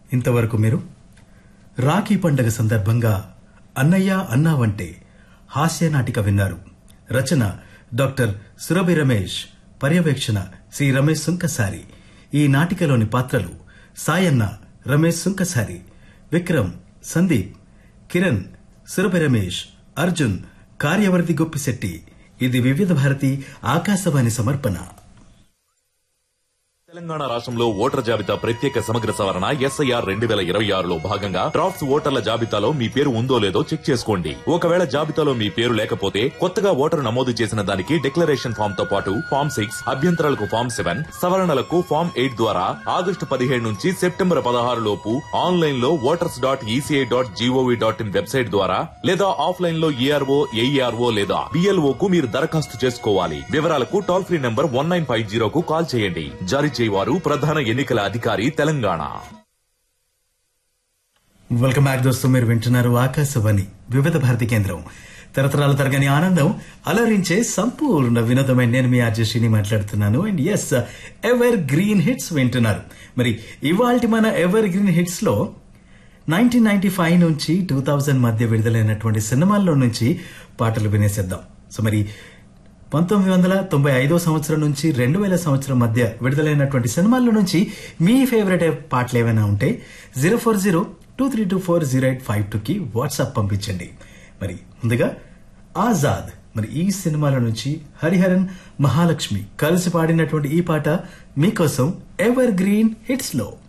ఇంతవరకు మీరు రాఖీ పండగ సందర్భంగా అన్నయ్య అన్నావంటే హాస్య నాటిక విన్నారు రచన డాక్టర్ సురభి రమేష్ పర్యవేక్షణ శ్రీ రమేష్ సుంకసారి ఈ నాటికలోని పాత్రలు సాయన్న రమేష్ సుంకసారి విక్రమ్ సందీప్ కిరణ్ సురభి రమేష్ అర్జున్ కార్యవర్తి గొప్పిశెట్టి ఇది వివిధ భారతి ఆకాశవాణి సమర్పణ తెలంగాణ రాష్ట్రంలో ఓటర్ జాబితా ప్రత్యేక సమగ్ర సవరణ ఎస్ఐఆర్ రెండు వేల ఇరవై ఆరులో భాగంగా డ్రాఫ్ట్స్ ఓటర్ల జాబితాలో మీ పేరు ఉందో లేదో చెక్ చేసుకోండి ఒకవేళ జాబితాలో మీ పేరు లేకపోతే కొత్తగా ఓటరు నమోదు చేసిన దానికి డిక్లరేషన్ ఫామ్ తో పాటు ఫామ్ సిక్స్ అభ్యంతరాలకు ఫామ్ సెవెన్ సవరణలకు ఫామ్ ఎయిట్ ద్వారా ఆగస్టు పదిహేడు నుంచి సెప్టెంబర్ పదహారు లోపు ఆన్లైన్ లో voters dot ECI dot GOV dot in website ద్వారా లేదా ఆఫ్లైన్ లో ఈఆర్ఓ ఏఈఆర్ఓ లేదా బిఎల్ఓ కు మీరు దరఖాస్తు చేసుకోవాలి వివరాలకు toll free number one nine five జీరోకు కాల్ చేయండి జారీ చేయవారు ప్రధాన ఎన్నికల అధికారి తెలంగాణ వెల్కమ్ బ్యాక్ దోస్తు మీరు వింటున్నారు ఆకాశవాణి వివిధ భారతి కేంద్రం తరతరాల తరగని ఆనందం అలరించే సంపూర్ణ వినోదమైన నేను మీ ఆర్జశ్రీని మాట్లాడుతున్నాను అండ్ ఎస్ ఎవర్ గ్రీన్ హిట్స్ వింటున్నారు మరి ఇవాల్టి మన ఎవర్ గ్రీన్ హిట్స్ లో నైన్టీన్ నైన్టీ ఫైవ్ నుంచి టూ థౌజండ్ మధ్య విడుదలైనటువంటి సినిమాల్లో నుంచి పాటలు వినేసేద్దాం సో మరి పంతొమ్మిది వందల తొంభై ఐదో సంవత్సరం నుంచి రెండు వేల సంవత్సరం మధ్య విడుదలైనటువంటి సినిమాల్లో నుంచి మీ ఫేవరెట్ పాటలు ఏమైనా ఉంటే zero four zero two three two four zero eight five two కి వాట్సాప్ పంపించండి మరి ముందుగా ఆజాద్ మరి ఈ సినిమాల నుంచి హరిహరన్ మహాలక్ష్మి కలిసి పాడినటువంటి ఈ పాట మీకోసం ఎవర్ గ్రీన్ హిట్స్ లో